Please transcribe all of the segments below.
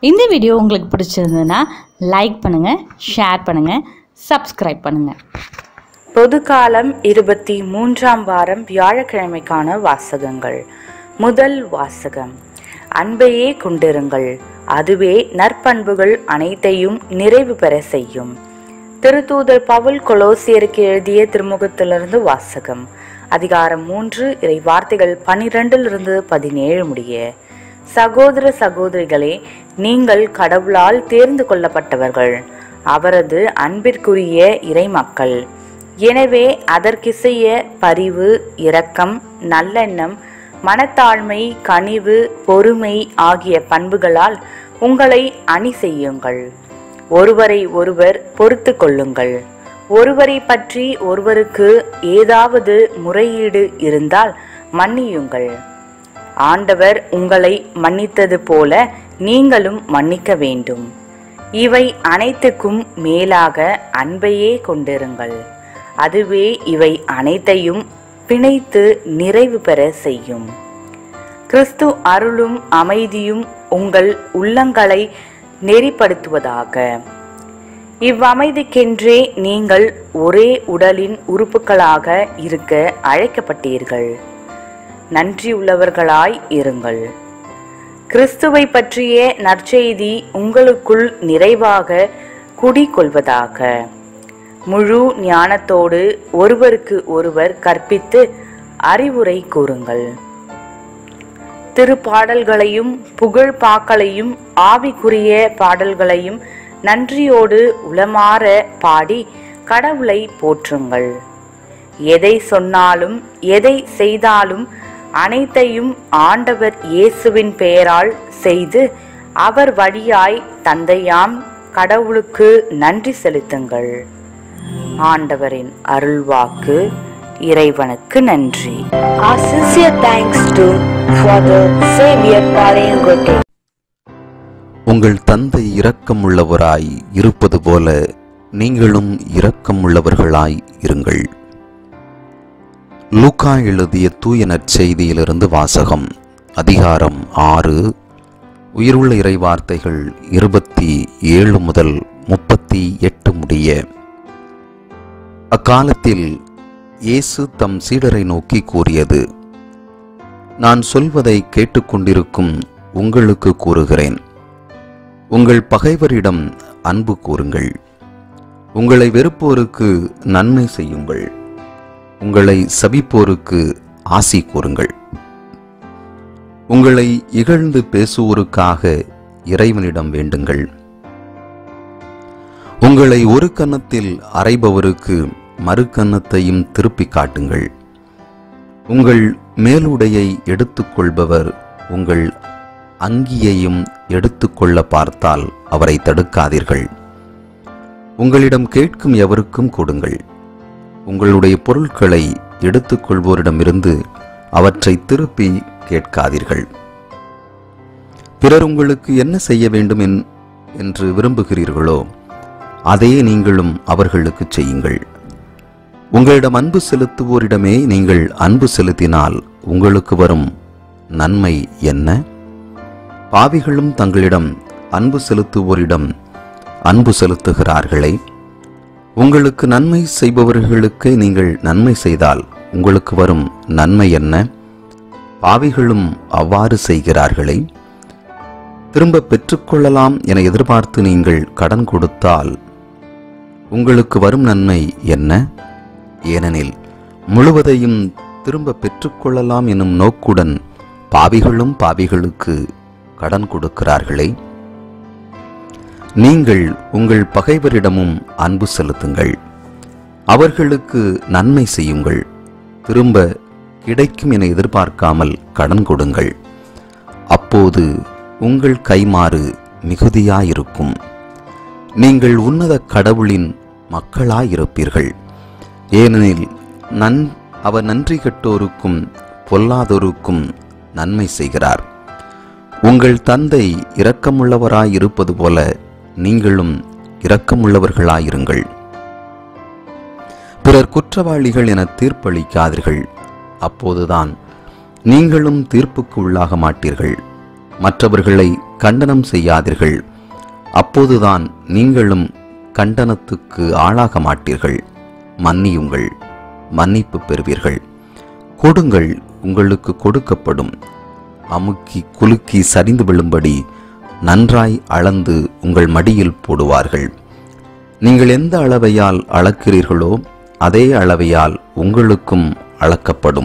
இந்த வீடியோ உங்களுக்கு பிடிச்சிருந்ததுன்னா லைக் பண்ணுங்கள் ஷேர் பண்ணுங்கள் சப்ஸ்கிரைப் பண்ணுங்கள் பொதுக்காலம் இருபத்தி மூன்றாம் வாரம் வியாழக்கிழமைக்கான வாசகங்கள் முதல் வாசகம் அன்பையே கொண்டிருங்கள் அதுவே நற்பண்புகள் அனைத்தையும் நிறைவு பெற செய்யும் திருத்தூதர் பவுல் கொலோசியருக்கு எழுதிய திருமுகத்திலிருந்து வாசகம் அதிகாரம் மூன்று இறை வார்த்தைகள் பனிரெண்டிலிருந்து பதினேழு முடிய சகோதர சகோதரிகளே நீங்கள் கடவுளால் தேர்ந்து கொள்ளப்பட்டவர்கள் அவரது அன்பிற்குரிய இறைமக்கள் எனவே அதற்கிசைய பரிவு இரக்கம் நல்லெண்ணம் மனத்தாழ்மை கனிவு பொறுமை ஆகிய பண்புகளால் உங்களை அணி செய்யுங்கள் ஒருவரை ஒருவர் பொறுத்து கொள்ளுங்கள் ஒருவரை பற்றி ஒருவருக்கு ஏதாவது முறையீடு இருந்தால் மன்னியுங்கள் ஆண்டவர் உங்களை மன்னித்தது போல நீங்களும் மன்னிக்க வேண்டும் இவை அனைத்துக்கும் மேலாக அன்பையே கொண்டிருங்கள் அதுவே இவை அனைத்தையும் பிணைத்து நிறைவு பெற செய்யும் கிறிஸ்து அருளும் அமைதியும் உங்கள் உள்ளங்களை நெறிப்படுத்துவதாக இவ்வமைதிக்கென்றே நீங்கள் ஒரே உடலின் உறுப்புகளாக இருக்க அழைக்கப்பட்டீர்கள் நன்றியுள்ளவர்களாய் இருங்கள் கிறிஸ்துவை பற்றிய நற்செய்தி உங்களுக்குள் நிறைவாக குடிகொள்வதாக முழு ஞானத்தோடு ஒருவருக்கு ஒருவர் கற்பித்து அறிவுரை கூறுங்கள் திருப்பாடல்களையும் புகழ் பாக்களையும் ஆவிக்குரிய பாடல்களையும் நன்றியோடு உளமாற பாடி கடவுளை போற்றுங்கள் எதை சொன்னாலும் எதை செய்தாலும் அனைத்தையும் ஆண்டவர் இயேசுவின் பெயரால் செய்து அவர் வழியாய் தந்தையாம் கடவுளுக்கு நன்றி செலுத்துங்கள் ஆண்டவரின் அருள்வாக்கு இறைவனுக்கு நன்றி Our sincere thanks to Father Xavier Parayangote. உங்கள் தந்தை இரக்கமுள்ளவராய் இருப்பது போல நீங்களும் இரக்கமுள்ளவர்களாய் இருங்கள் லூக்கா எழுதிய தூய நற்செய்தியிலிருந்து வாசகம் அதிகாரம் ஆறு உயிருள்ள இறைவார்த்தைகள் இருபத்தி ஏழு முதல் முப்பத்தி எட்டு முடிய அக்காலத்தில் இயேசு தம் சீடரை நோக்கி கூறியது நான் சொல்வதை கேட்டுக்கொண்டிருக்கும் உங்களுக்கு கூறுகிறேன் உங்கள் பகைவரிடம் அன்பு கூறுங்கள் உங்களை வெறுப்போருக்கு நன்மை செய்யுங்கள் உங்களை சபிப்போருக்கு ஆசி கூறுங்கள் உங்களை இகழ்ந்து பேசுவோருக்காக இறைவனிடம் வேண்டுங்கள் உங்களை ஒரு கன்னத்தில் அறைபவருக்கு மறு கன்னத்தையும் திருப்பிக் காட்டுங்கள் உங்கள் மேலுடையை எடுத்துக்கொள்பவர் உங்கள் அங்கியையும் எடுத்துக்கொள்ள பார்த்தால் அவரை தடுக்காதீர்கள் உங்களிடம் கேட்கும் எவருக்கும் கொடுங்கள் உங்களுடைய பொருட்களை எடுத்துக்கொள்வோரிடமிருந்து அவற்றை திருப்பி கேட்காதீர்கள் பிறர் உங்களுக்கு என்ன செய்ய வேண்டும் என்- என்று விரும்புகிறீர்களோ அதையே நீங்களும் அவர்களுக்கு செய்யுங்கள் உங்களிடம் அன்பு செலுத்துவோரிடமே நீங்கள் அன்பு செலுத்தினால் உங்களுக்கு வரும் நன்மை என்ன பாவிகளும் தங்களிடம் அன்பு செலுத்துவோரிடம் அன்பு செலுத்துகிறார்களே உங்களுக்கு நன்மை செய்பவர்களுக்கு நீங்கள் நன்மை செய்தால் உங்களுக்கு வரும் நன்மை என்ன பாவிகளும் அவ்வாறு செய்கிறார்களே திரும்ப பெற்றுக்கொள்ளலாம் என எதிர்பார்த்து நீங்கள் கடன் கொடுத்தால் உங்களுக்கு வரும் நன்மை என்ன ஏனெனில் முழுவதையும் திரும்ப பெற்றுக்கொள்ளலாம் எனும் நோக்குடன் பாவிகளும் பாவிகளுக்கு கடன் கொடுக்கிறார்களே நீங்கள் உங்கள் பகைவரிடமும் அன்பு செலுத்துங்கள் அவர்களுக்கு நன்மை செய்யுங்கள் திரும்ப கிடைக்கும் என எதிர்பார்க்காமல் கடன் கொடுங்கள் அப்போது உங்கள் கைமாறு மிகுதியாயிருக்கும் நீங்கள் உன்னத கடவுளின் மக்களாயிருப்பீர்கள் ஏனெனில் நன் அவர் நன்றி கெட்டோருக்கும் பொல்லாதோருக்கும் நன்மை செய்கிறார் உங்கள் தந்தை இரக்கமுள்ளவராயிருப்பது போல நீங்களும் இரக்கமுள்ளவர்களாயிருங்கள் பிறர் குற்றவாளிகள் என தீர்ப்பளிக்காதீர்கள் அப்போதுதான் நீங்களும் தீர்ப்புக்கு உள்ளாக மாட்டீர்கள் மற்றவர்களை கண்டனம் செய்யாதீர்கள் அப்போதுதான் நீங்களும் கண்டனத்துக்கு ஆளாக மாட்டீர்கள் மன்னியுங்கள் மன்னிப்பு பெறுவீர்கள் கொடுங்கள் உங்களுக்கு கொடுக்கப்படும் அமுக்கி குலுக்கி சரிந்து விழும்படி நன்றாய் அளந்து உங்கள் மடியில் போடுவார்கள் நீங்கள் எந்த அளவையால் அளக்கிறீர்களோ அதே அளவையால் உங்களுக்கும் அளக்கப்படும்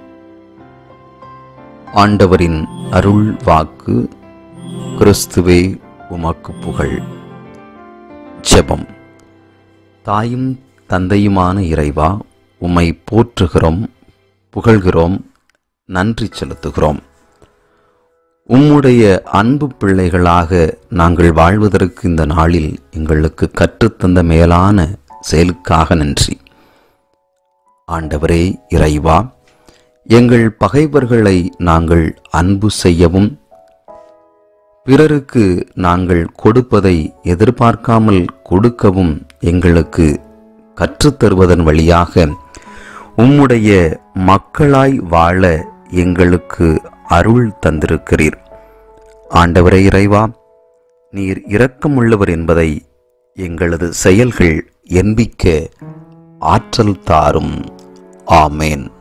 ஆண்டவரின் அருள் வாக்கு கிறிஸ்துவே உமக்கு புகழ் ஜெபம் தாயும் தந்தையுமான இறைவா உம்மை போற்றுகிறோம் புகழ்கிறோம் நன்றி செலுத்துகிறோம் உம்முடைய அன்பு பிள்ளைகளாக நாங்கள் வாழ்வதற்கு இந்த நாளில் எங்களுக்கு கற்றுத்தந்த மேலான செயலுக்காக நன்றி ஆண்டவரே இறைவா எங்கள் பகைவர்களை நாங்கள் அன்பு செய்யவும் பிறருக்கு நாங்கள் கொடுப்பதை எதிர்பார்க்காமல் கொடுக்கவும் எங்களுக்கு கற்றுத்தருவதன் வழியாக உம்முடைய மக்களாய் வாழ எங்களுக்கு அருள் தந்திருக்கிறீர் ஆண்டவரே இறைவா நீர் இரக்கமுள்ளவர் என்பதை எங்களது செயல்கள் என்பிக்க ஆற்றல் தாரும் ஆமேன்